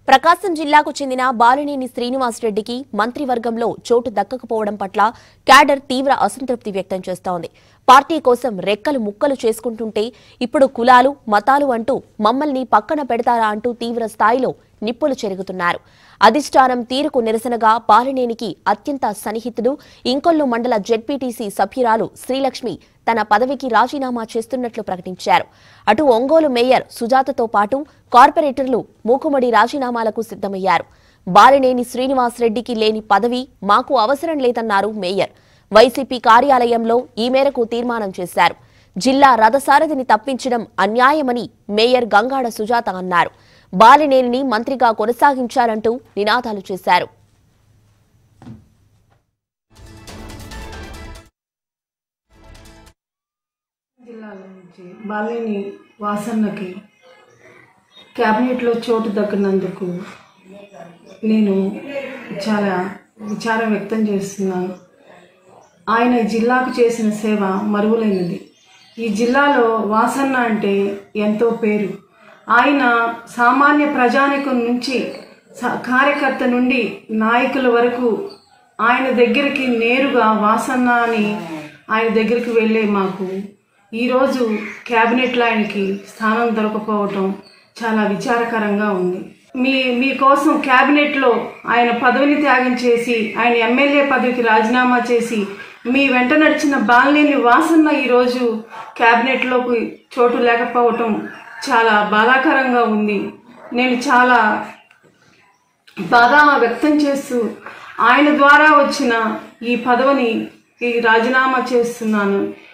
ప్రకాశం జిల్లాకు చెందిన బాలినేని శ్రీనివాసరెడ్డికి మంత్రివర్గంలో చోటు దక్కకపోవడం పట్ల క్యాడర్ తీవ్ర అసంతృప్తి వ్యక్తం చేస్తోంది పార్టీ కోసం రెక్కలు ముక్కలు చేసుకుంటుంటే ఇప్పుడు కులాలు మతాలు అంటూ మమ్మల్ని పక్కన పెడతారా అంటూ తీవ్ర స్థాయిలో నిప్పులు చెరుగుతున్నారు అధిష్టానం తీరుకు నిరసనగా బాలినేనికి అత్యంత సన్నిహితుడు ఇంకొల్లు మండల జెడ్పీటీసీ సభ్యురాలు శ్రీలక్ష్మి తన పదవికి రాజీనామా చేస్తున్నట్లు ప్రకటించారు అటు ఒంగోలు మేయర్ సుజాతతో పాటు కార్పొరేటర్లు మూకుమడి రాజీనామాలకు సిద్ధమయ్యారు బాలినేని శ్రీనివాస్ రెడ్డికి లేని పదవి మాకు అవసరం లేదన్నారు మేయర్ వైసీపీ కార్యాలయంలో ఈ మేరకు తీర్మానం చేశారు జిల్లా రథసారథిని తప్పించడం అన్యాయమని మేయర్ గంగాడ సుజాత అన్నారు బాలినేనిని మంత్రిగా కొనసాగించారంటూ నినాదాలు చేశారు జిల్లాల నుంచి బాలేని వాసన్నకి క్యాబినెట్లో చోటు దక్కినందుకు నేను చాలా విచారం వ్యక్తం చేస్తున్నాను ఆయన ఈ జిల్లాకు చేసిన సేవ మరువలేనిది ఈ జిల్లాలో వాసన్న అంటే ఎంతో పేరు ఆయన సామాన్య ప్రజానికం నుంచి స- కార్యకర్త నుండి నాయకుల వరకు ఆయన దగ్గరికి నేరుగా వాసన్న అని ఆయన దగ్గరికి వెళ్ళే మాకు ఈరోజు క్యాబినెట్లో ఆయనకి స్థానం దొరకపోవటం చాలా విచారకరంగా ఉంది మీ మీకోసం క్యాబినెట్లో ఆయన పదవిని త్యాగం చేసి ఆయన ఎమ్మెల్యే పదవికి రాజీనామా చేసి మీ వెంట నడిచిన బాలినేని వాసన్న ఈరోజు క్యాబినెట్లోకి చోటు లేకపోవటం చాలా బాధాకరంగా ఉంది నేను చాలా బాధ వ్యక్తం చేస్తూ ఆయన ద్వారా వచ్చిన ఈ పదవిని ఈ రాజీనామా చేస్తున్నాను